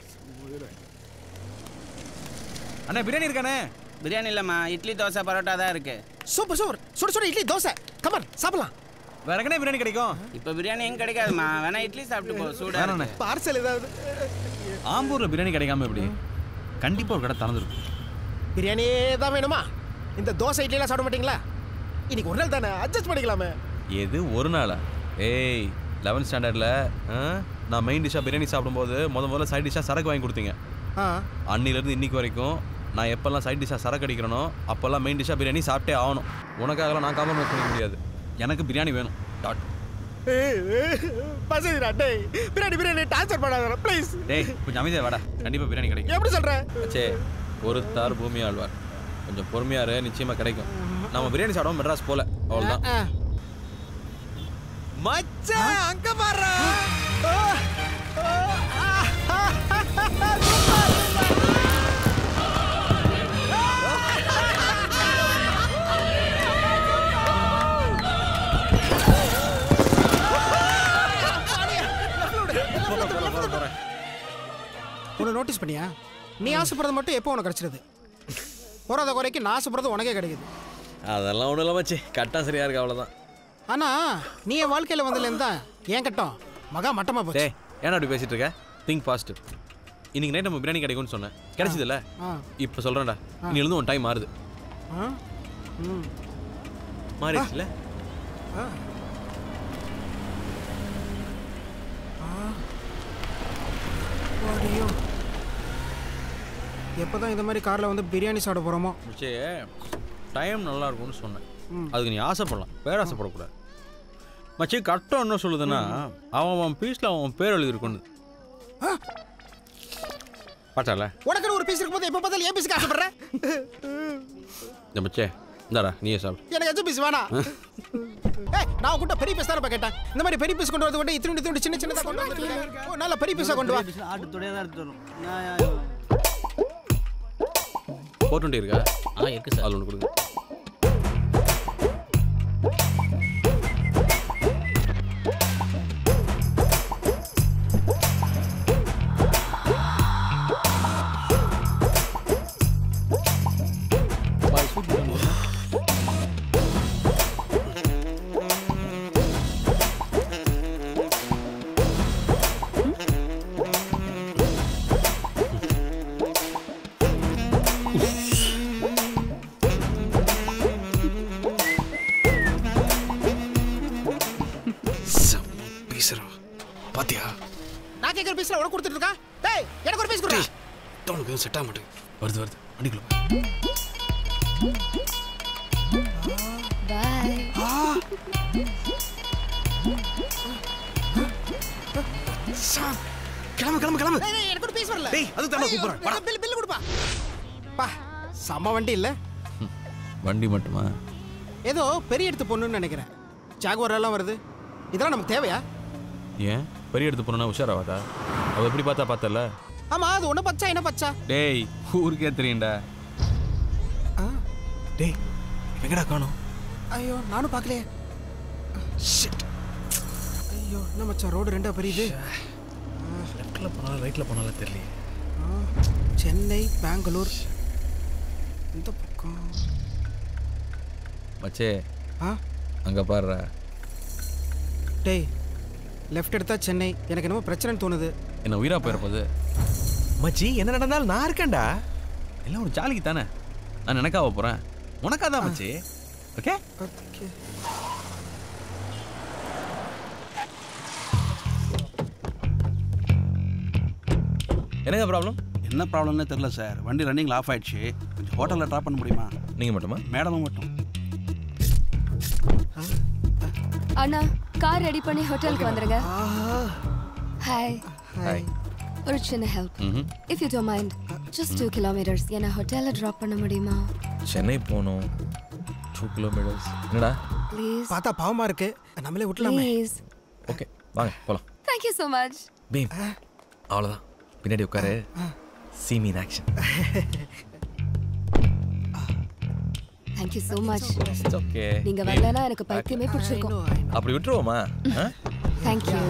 அண்ணா பிரியாணி இருக்கானே பிரியாணி இல்லம்மா இட்லி தோசை பரோட்டா தான் இருக்கு சூப்பர் சூப்பர் சுட சுட இட்லி தோசை கமன் சாப்பிடலாம் வேற எங்கனே பிரியாணி கிடைக்கும் இப்போ பிரியாணி எங்க கிடைக்காதுமா வேணா இட்லி சாப்பிட்டு போ சூடா வேணாண்ணே. இருக்கு. பார்சல் ஏதாவது ஆம்பூர்ல பிரியாணி கிடைக்காம எப்படி கண்டிப்பா ஒரு கடை திறந்துருக்கும் பிரியாணியே தான் வேணுமா இந்த தோசை இட்லிலாம் சாப்பிட மாட்டீங்களா இன்னைக்கு ஒரு நாள் தானே அட்ஜஸ்ட் பண்ணிக்கலாமே எது ஒரு நாளா ஏய் லெவன்த் ஸ்டாண்டர்டில் நான் மெயின் டிஷ்ஷாக பிரியாணி சாப்பிடும்போது முத முதல்ல சைட் டிஷ்ஷாக சரக்கு வாங்கி கொடுத்தீங்க ஆ அன்னிலேருந்து இன்னைக்கு வரைக்கும் நான் எப்போல்லாம் சைட் டிஷ்ஷாக சரக்கு அடிக்கிறனோ அப்போல்லாம் மெயின் டிஷ்ஷாக பிரியாணி சாப்பிட்டே ஆகணும் உனக்காகலாம் நான் காம்ப்ரமைஸ் பண்ணிக்க முடியாது எனக்கு பிரியாணி வேணும் டாட் பசதிடா டேய் பிரியாணி பிரியாணி டார்ச்சர் பண்ணாத ப்ளீஸ் டேய் கொஞ்சம் அமைதியாக வாடா கண்டிப்பாக பிரியாணி கிடைக்கும் எப்படி சொல்ற சே ஒரு தார் பூமி ஆழ்வார் கொஞ்சம் பொறுமையா இரு நிச்சயமாக கிடைக்கும் நம்ம பிரியாணி சாப்பிடாம மெட்ராஸ் போல அவ்வளோதான் மச்சான் அங்க பாரு உன்னை நோட்டீஸ் பண்ணியா நீ ஆசைப்படுறது மட்டும் எப்போ உனக்கு கிடைச்சிருது போறாத குறைக்கு நான் ஆசைப்படுறது உனக்கே கிடைக்குது அதெல்லாம் ஒன்றும் இல்லை மச்சி கட்டம் சரியா இருக்கு அவ்வளோதான் ஆனா நீ என் வாழ்க்கையில வந்ததுலேருந்து தான் ஏன் கட்டம் மகா மட்டமா போச்சு டேய் ஏன்னா அப்படி பேசிட்டு இருக்க திங்க் ஃபாஸ்ட் இன்னைக்கு நைட் நம்ம பிரியாணி கிடைக்கும்னு சொன்னேன் கிடைச்சதுல்ல ஆ. இப்போ சொல்கிறேன்டா இன்னிலிருந்து உன் டைம் மாறுது ஆ? ம். மாறிடுச்சுல ஆ. ஆ. வாடியோ. எப்பதான் இந்த மாதிரி கார்ல வந்து பிரியாணி சாப்பிட போறோமோ மச்சி டைம் நல்லா இருக்கும்னு சொன்னேன் ம். அதுக்கு நீ ஆசைப்படலாம் பேராசைப்படக்கூடாது மச்சி கட்டம் என்ன சொல்லுதுன்னா அவன் அவன் பீஸில் அவன் பேர் எழுதியிருக்கணும் பார்த்தால உனக்கு ஒரு பீஸ் இருக்கும்போது எப்போ பார்த்தாலும் ஏன் பீஸுக்கு ஆசைப்படுற இந்த மச்சே இந்தாடா நீயே சாப்பிடு எனக்கு எச்ச பீஸ் வேணாம் ஏய் நான் கூட பெரிய பீஸ் தானே கேட்டேன் இந்த மாதிரி பெரிய பீஸ் கொண்டு வரது கொண்டு இத்தினி இத்தினி சின்ன சின்னதா கொண்டு வந்து ஓ நல்ல பெரிய பீஸா கொண்டு வா ஆட்டுத்தோடய தான் எடுத்து வரும் ஃபோர் டுவெண்ட்டி இருக்கா ஆ இருக்கு சார் அது ஒன்று கொடுங்க பேசுறா பாத்தியா நான் கேட்குற பீஸ்ல உனக்கு கொடுத்துட்டு இருக்கா டேய் எனக்கு ஒரு பீஸ் கொடு உனக்கு எதுவும் செட் ஆக மாட்டேங்குது வருது வருது வண்டிக்குள்ள போ. பாய் கிளம்பு கிளம்பு கிளம்பு ஏய், ஏய், எனக்கு ஒரு பீஸ் வரல டேய், அதுக்கு தான்டா கூப்பிடுறேன். வாடா. பில் பில் கொடுப்பா பா செம்ம வண்டி இல்ல வண்டி மட்டுமா ஏதோ பெரிய எடுத்து பொண்ணுன்னு நினைக்கிறேன் ஜாகுவார் எல்லாம் வருது இதெல்லாம் நமக்கு தேவையா ஏன் பெரிய எடுத்து போனா உஷாராவாதா அவ எப்படி பார்த்தா பார்த்தல ஆமா அது ஒண்ணு பச்சா என்ன பச்சா டேய் ஊருக்கே தெரியும்டா டேய் எங்கடா காணோம் ஐயோ நானும் பார்க்கலையே Shit. ஐயோ என்ன மச்சான் ரோடு ரெண்டா பெரியுது லெஃப்ட்ல போனாலும் ரைட்ல போனாலும் தெரியல ஆ, சென்னை பெங்களூர் இந்த பக்கம் மச்சே ஆ அங்க பாருடா டேய் லெஃப்ட் எடுத்தா சென்னை எனக்கு என்னமோ பிரச்சனைன்னு தோணுது என்ன உயிரா போயிருப்பது மச்சி என்ன நடந்தாலும் நான் இருக்கேன்டா எல்லாம் ஒரு ஜாலிக்கு தானே நான் நினைக்காவ போறேன் உனக்கா தான் மச்சி ஓகே ஓகே என்னங்க ப்ராப்ளம் என்ன ப்ராப்ளம்னே தெரியல சார் வண்டி ரன்னிங்கில் ஆஃப் ஆயிடுச்சு கொஞ்சம் ஹோட்டலில் ட்ராப் பண்ண முடியுமா நீங்கள் மட்டுமா மேடமும் மட்டும் அண்ணா கார் ரெடி பண்ணி ஹோட்டலுக்கு வந்துருங்க ஹாய் ஹாய் ஒரு சின்ன ஹெல்ப் ம்ஹும். If you do mind just two kilometres என்னை ஹோட்டலில் ட்ராப் பண்ண முடியுமா சென்னை போகணும் டூ கிலோமீட்டர்ஸ் என்னடா ப்ளீஸ் பார்த்தா பாவமா இருக்கு நம்மளே விட்டுலாமே ப்ளீஸ் ஓகே வாங்க போகலாம் தேங்க்யூ ஸோ மச் பீம் அவ்வளோதான் பின்னாடி உட்காரு see me in action thank you so much It's okay. நீங்க வரலனா எனக்கு பைத்தியமே பிடிச்சிருக்கும் அப்படி விட்டுருவோமா ஆ? தேங்க்யூ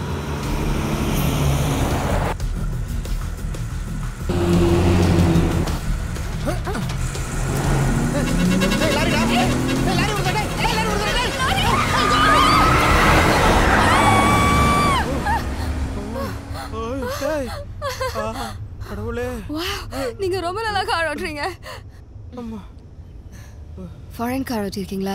டேய். ஆ, கடவுளே நீங்க ரொம்ப நல்லா கார் ஓட்டுறீங்க ஃபாரின் கார் ஓட்டிருக்கீங்களா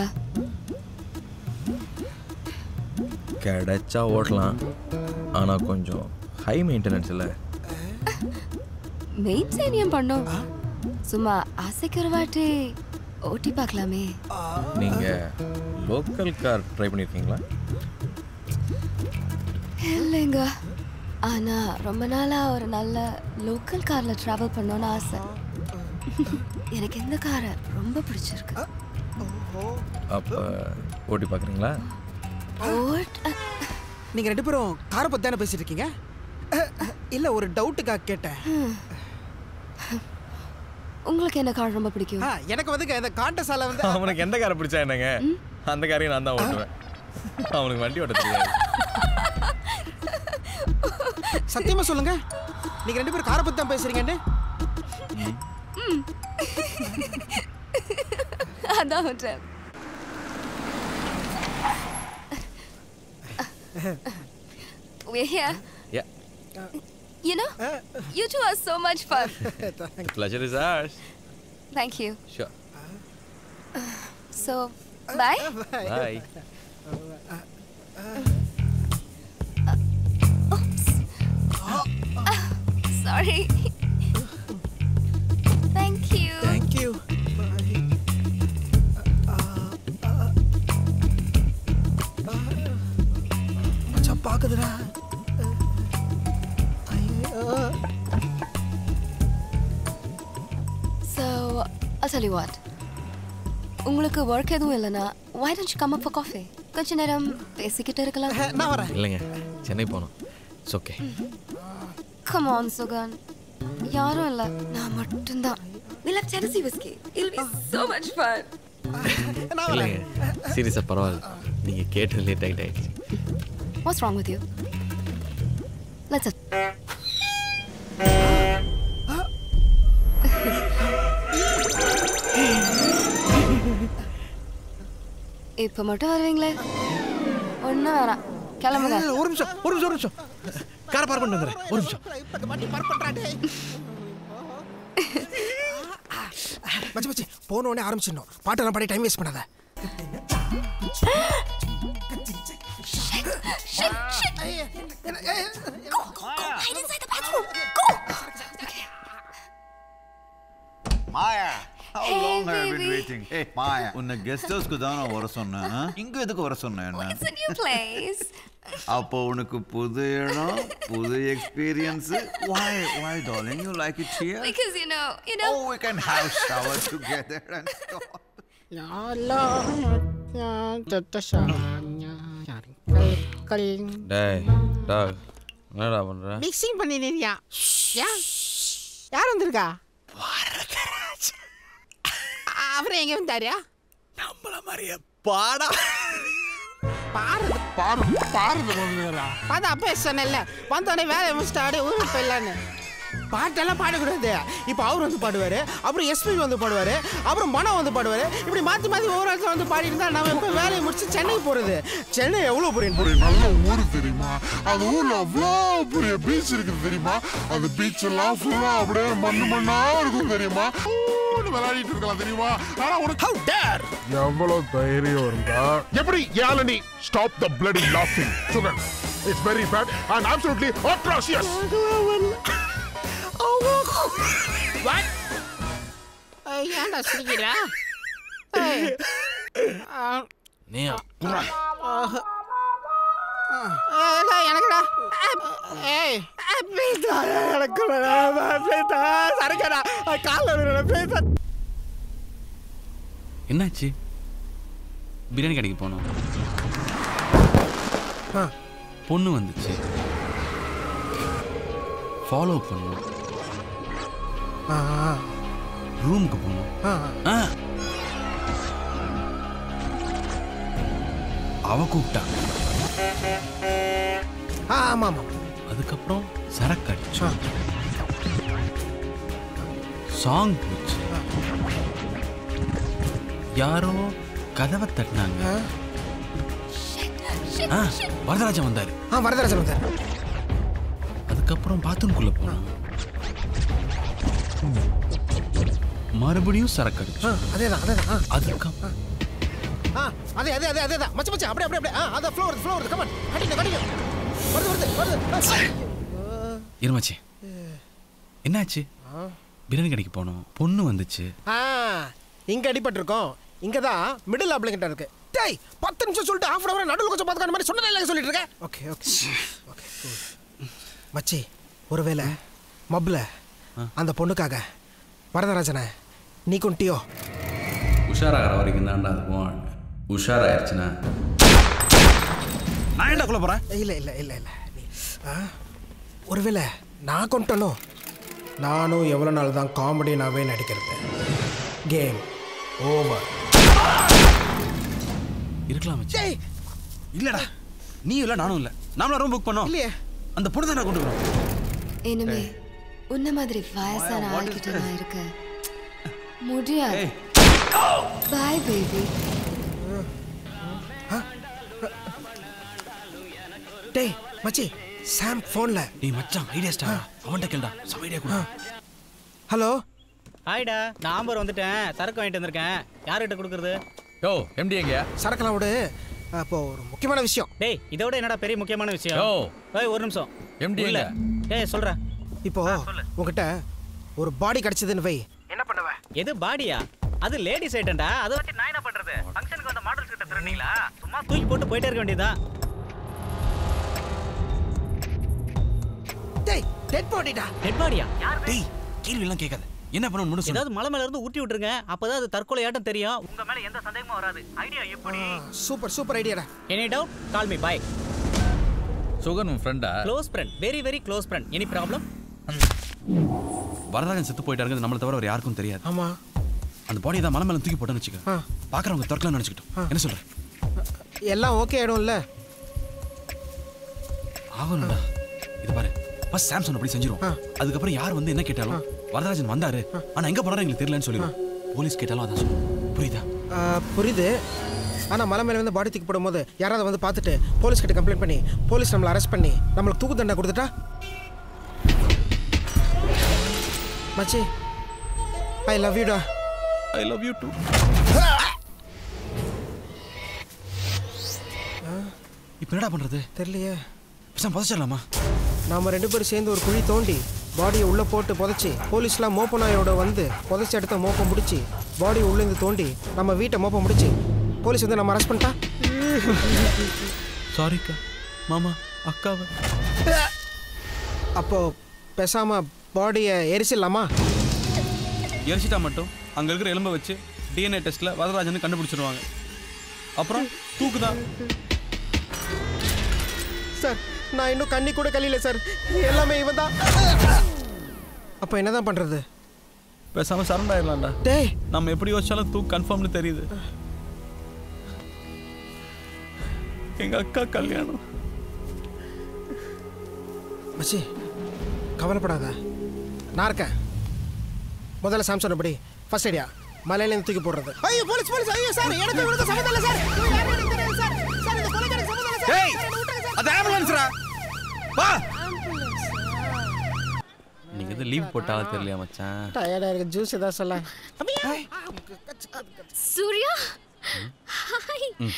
கிடைச்சா ஓட்டலாம் ஆனால் கொஞ்சம் ஹை மெயின்டெனன்ஸ் இல்லை மெயின்டைன் ஏன் பண்ணோம் சும்மா ஆசைக்கு ஒரு வாட்டி ஓட்டி பார்க்கலாமே நீங்கள் லோக்கல் கார் ட்ரை பண்ணியிருக்கீங்களா இல்லைங்க ஆனா ரொம்ப நாளா ஒரு நல்ல லோக்கல் கார்ல டிராவல் பண்ணணும்னு ஆசை எனக்கு இந்த காரை ரொம்ப பிடிச்சிருக்கு அப்போ ஓட்டி பார்க்குறீங்களா ஓட் நீங்க ரெண்டு பேரும் காரை பத்தி தானே பேசிட்டு இருக்கீங்க அஹ், அஹ், இல்ல ஒரு டவுட்டுக்காக கேட்டேன் உங்களுக்கு என்ன கார் ரொம்ப பிடிக்கும் ஆ, எனக்கு வந்து இந்த காண்டசால வந்து அவனுக்கு எந்த காரை பிடிச்சா என்னங்க அந்த காரையும் நான் தான் ஓட்டுவேன் அவனுக்கு வண்டி ஓட்ட தெரியாது சத்தியமா சொல்லுங்க நீங்க ரெண்டு பேரும் காரை பத்தி தான் பேசுறீங்கன்னு அதான் hotel We're here. Yeah. You know, you two are so much fun. Pleasure is ours. Thank you. Sure. So, bye. Bye. Sorry. Thank you. Thank you. மச்சான் பாக்குதுடா So, I'll tell you what. உங்களுக்கு work எதுவும் இல்லைன்னா why don't you come up for coffee? கொஞ்ச நேரம் பேசிக்கிட்டு இருக்கலாம் நான் வரேன் இல்லைங்க சென்னை போகணும் it's okay Come on, Sugan. யாரும் இல்லை நான் மட்டும்தான் We'll have Tennessee whiskey. It'll be so much fun. இல்லைங்க சீரியஸாக பரவாயில்ல நீங்கள் கேட்டு லேட் ஆகிட்டு ஆயிடுச்சு What's wrong with you? Let's. இப்போ மட்டும் வருவீங்களே ஒன்றும் வேணாம் கிளம்புங்க ஒரு நிமிஷம் ஒரு நிமிஷம் ஒரு நிமிஷம் காரை பார்க் பண்ணிட்டு வந்துடுறேன் ஒரு நிமிஷம் மச்சி மச்சி போன உடனே ஆரம்பிச்சிடணும் பாட்டெல்லாம் பாடி டைம் வேஸ்ட் பண்ணாத மாயா How Hey, long have I been baby. waiting? Hey, மாயா உன்னை கெஸ்ட் ஹவுஸ்க்கு தான் நான் வர சொன்னேன் ஆ? இங்க எதுக்கு வர சொன்னேன் என்ன It's a new place. அப்போ உனக்கு புது இடம் புது experience why why darling you like it here Because you know, you know. oh we can have shower together and stuff டேய் டாக் என்னடா பண்ற மிக்சிங் பண்ணினியா யா யார் வந்திருக்கா அப்புறம் எங்க வந்தாரியா நம்மள மாதிரியே பாடா பாருது பாரு பாருது பார்த்தா அப்போ சொன்னேன்ல வந்தோடனே வேலையை முடிச்சுட்டு அப்படியே ஊருக்கு போயிடலான்னு பாட்டெல்லாம் பாடக்கூடாது இப்போ அவர் வந்து பாடுவார் அப்புறம் எஸ்பி வந்து பாடுவார் அப்புறம் மனம் வந்து பாடுவார் இப்படி மாற்றி மாற்றி ஒவ்வொரு இடத்துல வந்து பாடிட்டு நம்ம எப்போ வேலையை முடிச்சு சென்னை போகிறது சென்னை எவ்வளோ புரியும் நல்ல ஊரு தெரியுமா அந்த ஊர்ல அவ்வளோ பெரிய பீச் இருக்குது தெரியுமா அந்த பீச் எல்லாம் ஃபுல்லா அப்படியே மண்ணு மண்ணா இருக்கும் தெரியுமா ஊன்னு விளையாடிட்டு இருக்கலாம் தெரியுமா ஆனா உனக்கு ஹவு டேர் எவ்வளவு தைரியம் இருந்தா எப்படி யாழனி ஸ்டாப் த பிளடி லாஃபிங் sugar it's very bad and absolutely atrocious ஏன்டா சிரிக்கிறா நீ எனக்குடா ஏய் எனக்கு சரக்கடா காலில் பேச என்னாச்சு பிரியாணி கடைக்கு போனோம் பொண்ணு வந்துச்சு ஃபாலோ பண்ணோம் ரூமுக்கு போனோம் ஆ. அவ கூப்பிட்டா ஆமா ஆமா அதுக்கப்புறம் சரக்கு அடிச்சு சாங் போச்சு யாரோ கதவை தட்டினாங்க ஆ, வரதராஜன் வந்தாரு ஆ வரதராஜன் வந்தார் அதுக்கப்புறம் பாத்ரூம்குள்ள போனோம் மறுபடியும் சரக்கு அடிச்சு அதேதான் அதேதான் அதுக்கப்புறம் ஆ அதே அதே அதே அதே தான் மச்ச மச்ச அப்படியே அப்படியே அப்படியே ஆ அதான் ஃப்ளோ வருது ஃப்ளோ வருது கமான் கட்டிங்க கட்டிங்க வருது வருது வருது இருமாச்சி என்னாச்சு பிரியாணி கடைக்கு போனோம் பொண்ணு வந்துச்சு ஆ இங்க அடிபட்டிருக்கோம் இங்க தான் மிடில் அப்ளிகிட்ட இருக்கு டேய் பத்து நிமிஷம் சொல்லிட்டு ஹாஃப் அன் அவர் நடுவில் கொஞ்சம் பார்த்துக்க மாதிரி சொன்னதே இல்லை சொல்லிட்டு இருக்கேன் ஓகே ஓகே ஓகே மச்சி ஒருவேளை மப்ல அந்த பொண்ணுக்காக வரதராஜனை நீ கொண்டியோ உஷாராகிற வரைக்கும் தான்டா அது போன் உஷாராயிருச்சுன்னா நான் என்ன கொள்ள போறேன் இல்ல இல்ல இல்ல இல்ல நீ- ஆ, ஒருவேளை நான் கொண்டனோ நானும் எவ்வளோ நாள் தான் காமெடினாவே நடிக்கிறது கேம் ஓவர் இருக்கலாம் மச்சி இல்லடா நீ இல்ல நானும் இல்ல நாமளா ரூம் புக் பண்ணோம் இல்லையே அந்த பொண்ணு தானே கொண்டு வரோம் இனிமே உன்ன மாதிரி வயசான ஆள்கிட்ட நான் இருக்க முடியாது பாய் பேபி டேய் மச்சி சாம் ஃபோன்ல டேய் மச்சான் ஐடியா ஸ்டார் அவன்கிட்ட கேளுடா சம ஐடியா கொடு ஹலோ ஹாய்டா நான் ஆம்பர் வந்துட்டேன் சரக்கு வாங்கிட்டு வந்திருக்கேன் யார்கிட்ட கொடுக்குறது யோ எம்டி எங்க சரக்கெல்லாம் விடு அப்போ ஒரு முக்கியமான விஷயம் டேய் இதை விட என்னடா பெரிய முக்கியமான விஷயம் யோ. ஏய் ஒரு நிமிஷம் MD இல்ல ஏய் சொல்றேன் இப்போ உங்ககிட்ட ஒரு பாடி கிடைச்சதுன்னு வை என்ன பண்ணுவ எது பாடியா அது லேடிஸ் ஐட்டம்டா அதை வச்சு நான் என்ன பண்றது ஃபங்க்ஷனுக்கு வந்த மாடல்ஸ் கிட்ட திருநீங்களா சும்மா தூக்கி போட்டு போயிட்டே இருக்க வேண்டியதுதான் டேய் டெட் பாடிடா டெட் பாடியா டேய் கேள்வி எல்லாம் கேட்காத என்ன பண்ணணும் முடிச்சு ஏதாவது மலை மேல இருந்து ஊட்டி விட்டுருங்க அப்பதான் அது தற்கொலையாட்டம் தெரியும் உங்க மேல எந்த சந்தேகமும் வராது ஐடியா எப்படி சூப்பர் சூப்பர் ஐடியாடா any doubt call me bye Sugan உன் ஃப்ரெண்டா close friend very very close friend any problem Varadarajan செத்து போயிட்டாருங்கிறது நம்மளை தவிர வேற யாருக்கும் தெரியாது ஆமா அந்த பாடியை தான் மலை மேல தூக்கி போட்டோன்னு வச்சுக்க ஆ. பாக்குறவங்க திறக்கலாம் நினைச்சுக்கிட்டோம் என்ன சொல்ற எல்லாம் ஓகே ஆயிடும்ல ஆகணும்டா இது பாரு ஃபர்ஸ்ட் சாம்சங் அப்படி செஞ்சிரும் அதுக்கப்புறம் யார் வந்து என்ன கேட்டாலும் வரதராஜன் வந்தாரு ஆனா எங்க போனாரு எங்களுக்கு தெரியலன்னு சொல்லிடும் போலீஸ் கேட்டாலும் அதான் சொல்லுவோம் புரியுதா ஆ, புரியுது ஆனால் மலை மேலே வந்து பாடி தூக்கி போடும்போது யாராவது வந்து பார்த்துட்டு போலீஸ் கிட்ட கம்ப்ளைண்ட் பண்ணி போலீஸ் நம்மளை அரெஸ்ட் பண்ணி நம்மளுக்கு தூக்கு தண்டனை கொடுத்துட்டா மச்சி ஐ லவ் யூடா ஐ லவ் யூ டூ இப்போ என்னடா பண்றது தெரியலையே பேசாம புதைச்சிடலாமா நாம ரெண்டு பேரும் சேர்ந்து ஒரு குழி தோண்டி பாடியை உள்ளே போட்டு புதைச்சி போலீஸ்லாம் மோப்ப நாயோட வந்து புதைச்சி எடுத்த மோப்பம் முடிச்சு பாடி உள்ளேருந்து தோண்டி நம்ம வீட்டை மோப்பம் முடிச்சு போலீஸ் வந்து நம்ம அரெஸ்ட் பண்ணிட்டா சாரிக்கா மாமா அக்காவை அப்போ பேசாம பாடியை எரிச்சிடலாமா எரிச்சிட்டா மட்டும் அங்க இருக்கிற எலும்பை வச்சு டிஎன்ஏ டெஸ்ட்ல வரதராஜன் கண்டுபிடிச்சிருவாங்க அப்புறம் தூக்குதான் சார் நான் இன்னும் கண்ணி கூட கழியல சார் எல்லாமே இவன் தான் அப்போ என்னதான் பண்றது பேசாம சரண்ட் ஆயிடலாம்டா டேய் நம்ம எப்படி யோசிச்சாலும் தூக்கு கன்ஃபார்ம்னு தெரியுது எங்க அக்கா கல்யாணம் மச்சி கவலைப்படாத நான் இருக்கேன் முதல்ல சாம்சன் படி ஃபர்ஸ்ட் ஐடியா மலையிலேருந்து தூக்கி போடுறது ஐயோ போலீஸ் போலீஸ் ஐயோ சார் எனக்கு இவனுக்கு சம்மந்தம் இல்லை சார் இவன் யாருன்னு எனக்கு தெரியாது சார் சார் இந்த கொலைக்காரனுக்கு சம்மந்தம் இல்லை சார் ஏய் அது ஆம்புலன்ஸ்ரா வா நீங்க எது லீவ் போட்டாலும் தெரியலையா மச்சான் டயர்டா இருக்கு ஜூஸ் ஏதாவது சொல்ல சூர்யா ஹாய் ம்.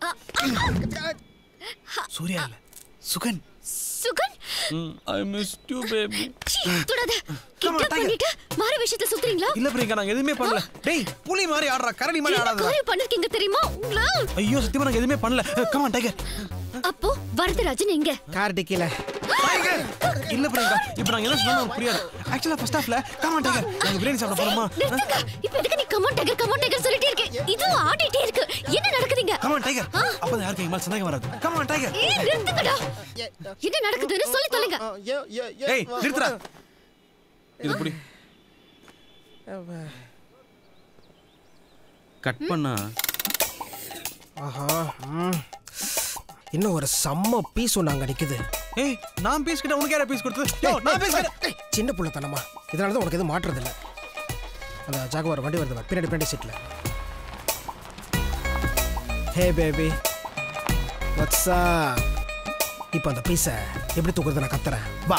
சூர்யா இல்ல Sugan Sugan I miss you baby தொடாத கிட்னாப் பண்ணிட்டு மாற விஷயத்துல சுத்துறீங்களா இல்ல பிரியங்கா நாங்க எதுவுமே பண்ணல டேய் புலி மாதிரி ஆடுறா கரடி மாதிரி என்ன ஆடாத காரியம் பண்ணிருக்கீங்க தெரியுமா உங்களா ஐயோ சத்தியமா நாங்க எதுவுமே பண்ணல கமான் டைகர் அப்போ வரதராஜன் எங்க கார் டிக்கில இல்ல பிரியங்கா இப்போ நாங்க என்ன சொன்னாலும் உனக்கு புரியாது ஆக்சுவலா ஃபர்ஸ்ட் ஹாஃப்ல கமான் டைகர் நாங்க பிரியாணி சாப்பிட போறோமா நிறுத்துங்க இப்ப எதுக்கு நீ கமான் டகர் கமான் டகர் சொல்லிட்டே இருக்க இதுவும் ஆடிட்டே இருக்கு என்ன நடக்குதுங்க கமான் டைகர் அப்பதான் யாருக்கு எங்க மேல சந்தேகம் வராது கமான் டைகர் ஏய் நிறுத்துங்கடா என்ன நடக்குதுன்னு சொல்லி தொலைங்க ஏய் நிறுத்துடா இது புடி கட் பண்ணா ஆஹா ம். இன்னும் ஒரு செம்ம பீஸ் ஒன்று அங்கே நிற்குது ஏய் நான் பீஸ் கிட்ட உனக்கு யாரா பீஸ் கொடுத்தது யோ நான் பீஸ் கிட்ட சின்ன புள்ளத்தனமா இதனால தான் உனக்கு எதுவும் மாற்றுறது இல்லை அந்த ஜாகுவார் வண்டி வருது பாரு, பின்னாடி பின்னாடி சீட்டில் ஹே பேபி வட்ஸா இப்போ அந்த பீஸை எப்படி தூக்குறது நான் கத்துறேன் வா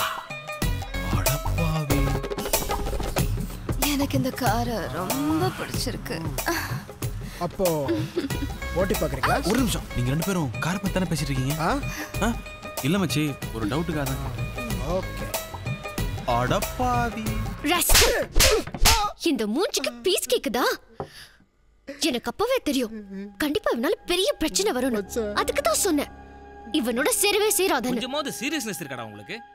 எனக்கு இந்த காரை ரொம்ப பிடிச்சிருக்கு அப்போ ஓட்டி பார்க்குறீங்களா ஒரு நிமிஷம் நீங்க ரெண்டு பேரும் கார் பத்தி தானே பேசிட்டு இருக்கீங்க ஆ? இல்ல மச்சி ஒரு டவுட்டுக்காக தான் ஓகே அடப்பாவி rascal. இந்த மூஞ்சிக்கு பீஸ் கேக்குதா எனக்கு அப்பவே தெரியும் கண்டிப்பா இவனால பெரிய பிரச்சனை வரும்னு அதுக்கு தான் சொன்னேன் இவனோட சேரவே சேராதன்னு கொஞ்சமாவது சீரியஸ்னஸ் இருக்காடா உங்களுக்கு